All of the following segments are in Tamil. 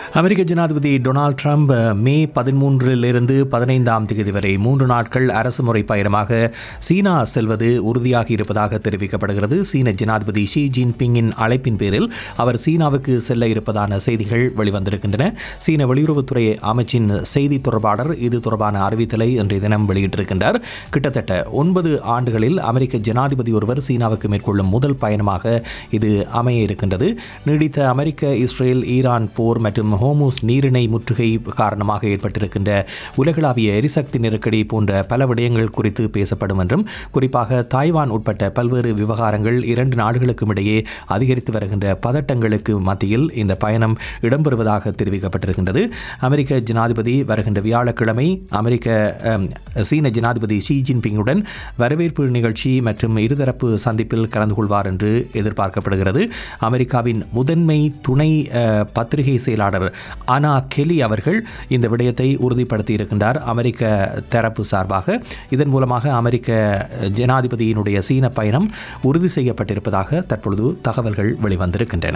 அமெரிக்க ஜனாதிபதி டொனால்ட் ட்ரம்ப் மே பதிமூன்றிலிருந்து பதினைந்தாம் தேதி வரை மூன்று நாட்கள் அரசு முறை பயணமாக சீனா செல்வது உறுதியாகி இருப்பதாக தெரிவிக்கப்படுகிறது சீன ஜனாதிபதி ஷி ஜின்பிங்கின் அழைப்பின் பேரில் அவர் சீனாவுக்கு செல்ல இருப்பதான செய்திகள் வெளிவந்திருக்கின்றன சீன வெளியுறவுத்துறை அமைச்சின் செய்தி தொடர்பாளர் இது தொடர்பான அறிவித்தலை இன்றைய தினம் வெளியிட்டிருக்கின்றார் கிட்டத்தட்ட ஒன்பது ஆண்டுகளில் அமெரிக்க ஜனாதிபதி ஒருவர் சீனாவுக்கு மேற்கொள்ளும் முதல் பயணமாக இது அமைய இருக்கின்றது நீடித்த அமெரிக்க இஸ்ரேல் ஈரான் போர் மற்றும் ஹோமூஸ் நீரிணை முற்றுகை காரணமாக ஏற்பட்டிருக்கின்ற உலகளாவிய எரிசக்தி நெருக்கடி போன்ற பல விடயங்கள் குறித்து பேசப்படும் என்றும் குறிப்பாக தாய்வான் உட்பட்ட பல்வேறு விவகாரங்கள் இரண்டு நாடுகளுக்கும் இடையே அதிகரித்து வருகின்ற பதட்டங்களுக்கு மத்தியில் இந்த பயணம் இடம்பெறுவதாக தெரிவிக்கப்பட்டிருக்கின்றது அமெரிக்க ஜனாதிபதி வருகின்ற வியாழக்கிழமை அமெரிக்க அம், சீன ஜனாதிபதி ஷி ஜின்பிங்குடன் வரவேற்பு நிகழ்ச்சி மற்றும் இருதரப்பு சந்திப்பில் கலந்து கொள்வார் என்று எதிர்பார்க்கப்படுகிறது அமெரிக்காவின் முதன்மை துணை அஹ், பத்திரிகை செயலாளர் ஆனா கெலி அவர்கள் இந்த விடயத்தை உறுதிப்படுத்தி இருக்கின்றார் அமெரிக்க தரப்பு சார்பாக இதன் மூலமாக அமெரிக்க ஜனாதிபதியினுடைய சீன பயணம் உறுதி செய்யப்பட்டிருப்பதாக தற்பொழுது தகவல்கள் வெளிவந்திருக்கின்றன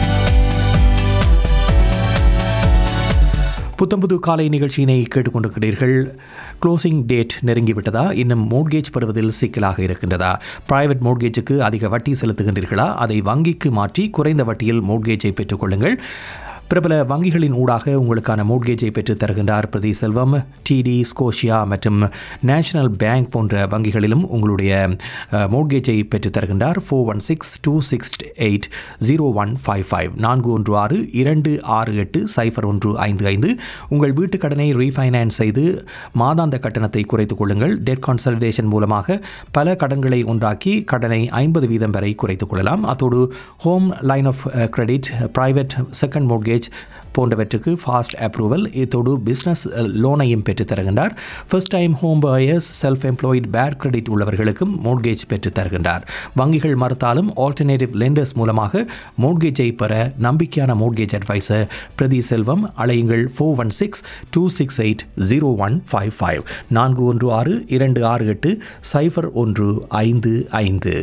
புத்தம்புது காலை நிகழ்ச்சியினை கேட்டுக்கொண்டிருக்கிறீர்கள் க்ளோசிங் டேட் நெருங்கிவிட்டதா இன்னும் மோட்கேஜ் பெறுவதில் சிக்கலாக இருக்கின்றதா பிரைவேட் மோட்கேஜுக்கு அதிக வட்டி செலுத்துகின்றீர்களா அதை வங்கிக்கு மாற்றி குறைந்த வட்டியில் மோட்கேஜை பெற்றுக்கொள்ளுங்கள் பிரபல வங்கிகளின் ஊடாக உங்களுக்கான மோட்கேஜை பெற்றுத் தருகின்றார் பிரதி செல்வம் டிடி ஸ்கோஷியா மற்றும் நேஷனல் பேங்க் போன்ற வங்கிகளிலும் உங்களுடைய அஹ், மோட்கேஜை பெற்றுத் தருகின்றார் four one six two six eight zero one five five நான்கு ஒன்று ஆறு இரண்டு ஆறு எட்டு சைஃபர் ஒன்று ஐந்து ஐந்து உங்கள் வீட்டு கடனை ரீஃபைனான்ஸ் செய்து மாதாந்த கட்டணத்தை குறைத்துக் கொள்ளுங்கள் டெட் கான்சல்டேஷன் மூலமாக பல கடன்களை உண்டாக்கி கடனை ஐம்பது வீதம் வரை குறைத்துக் கொள்ளலாம் அத்தோடு home line of credit private second mortgage போன்றவற்றுக்கு ஃபாஸ்ட் அப்ரூவல் இதோடு பிஸ்னஸ் லோனையும் பெற்றுத் தருகின்றார் first time home buyers self employed bad credit உள்ளவர்களுக்கும் மோட்கேஜ் பெற்றுத் தருகின்றார் வங்கிகள் மறுத்தாலும் ஆல்டர்னேட்டிவ் லெண்டர்ஸ் மூலமாக மோட்கேஜை பெற நம்பிக்கையான மோட்கேஜ் அட்வைசர் பிரதி செல்வம் அழையுங்கள் four one six two six eight zero one five five நான்கு ஒன்று ஆறு இரண்டு ஆறு எட்டு சைஃபர் ஒன்று ஐந்து ஐந்து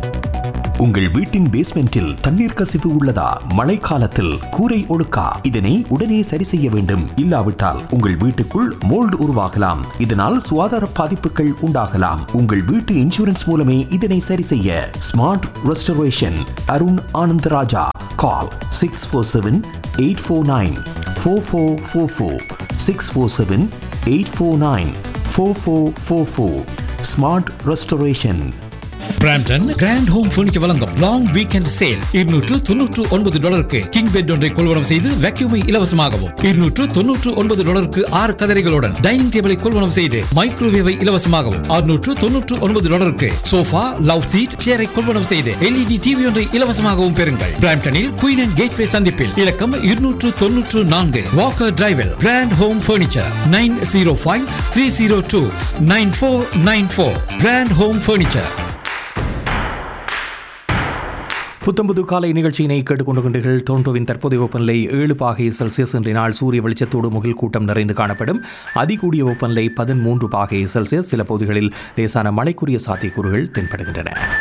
உங்கள் வீட்டின் பேஸ்மெண்டில் தண்ணீர் கசிவு உள்ளதா மழைக்காலத்தில் கூரை ஒழுக்கா இதனை உடனே சரி செய்ய வேண்டும் இல்லாவிட்டால் உங்கள் வீட்டுக்குள் மோல்டு உருவாகலாம் இதனால் சுகாதார பாதிப்புகள் உண்டாகலாம் உங்கள் வீட்டு இன்சூரன்ஸ் மூலமே இதனை சரி செய்ய smart restoration Arun Anandaraja call six four seven eight four nine four four four four six four seven eight four nine four four four four smart restoration Brampton grand home furniture வழங்கும் லாங் வீக்கெண்ட் சேல் இருநூற்று தொன்னூற்று ஒன்பது டாலருக்கு கிங் பெட் ஒன்றை கொள்வனம் செய்து வேக்யூமை இலவசமாகவும் இருநூற்று தொன்னூற்று ஒன்பது டாலருக்கு ஆறு கதரைகளுடன் டைனிங் டேபிளை கொள்வனம் செய்து மைக்ரோவேவை இலவசமாகவும் அறுநூற்று தொன்னூற்று ஒன்பது டாலருக்கு சோஃபா லவ் சீட் சேரை கொள்வனம் செய்து எல்இடி டிவி ஒன்றை இலவசமாகவும் பெறுங்கள் பிராம்டனில் குயின் அண்ட் கேட்வே சந்திப்பில் இலக்கம் இருநூற்று தொன்னூற்று நான்கு வாக்கர் டிரைவில் grand home furniture nine zero five three zero two nine four nine four grand home furniture புத்தம்புது காலை நிகழ்ச்சியினை கேட்டுக்கொண்டிருக்கின்றீர்கள் டொரண்டோவின் தற்போதைய வெப்பநிலை ஏழு பாகை செல்சியஸ் இன்றைய நாள் சூரிய வெளிச்சத்தோடு முகில் கூட்டம் நிறைந்து காணப்படும் அதிகூடிய வெப்பநிலை பதிமூன்று பாகை செல்சியஸ் சில பகுதிகளில் லேசான மழைக்குரிய சாத்தியக்கூறுகள் தென்படுகின்றன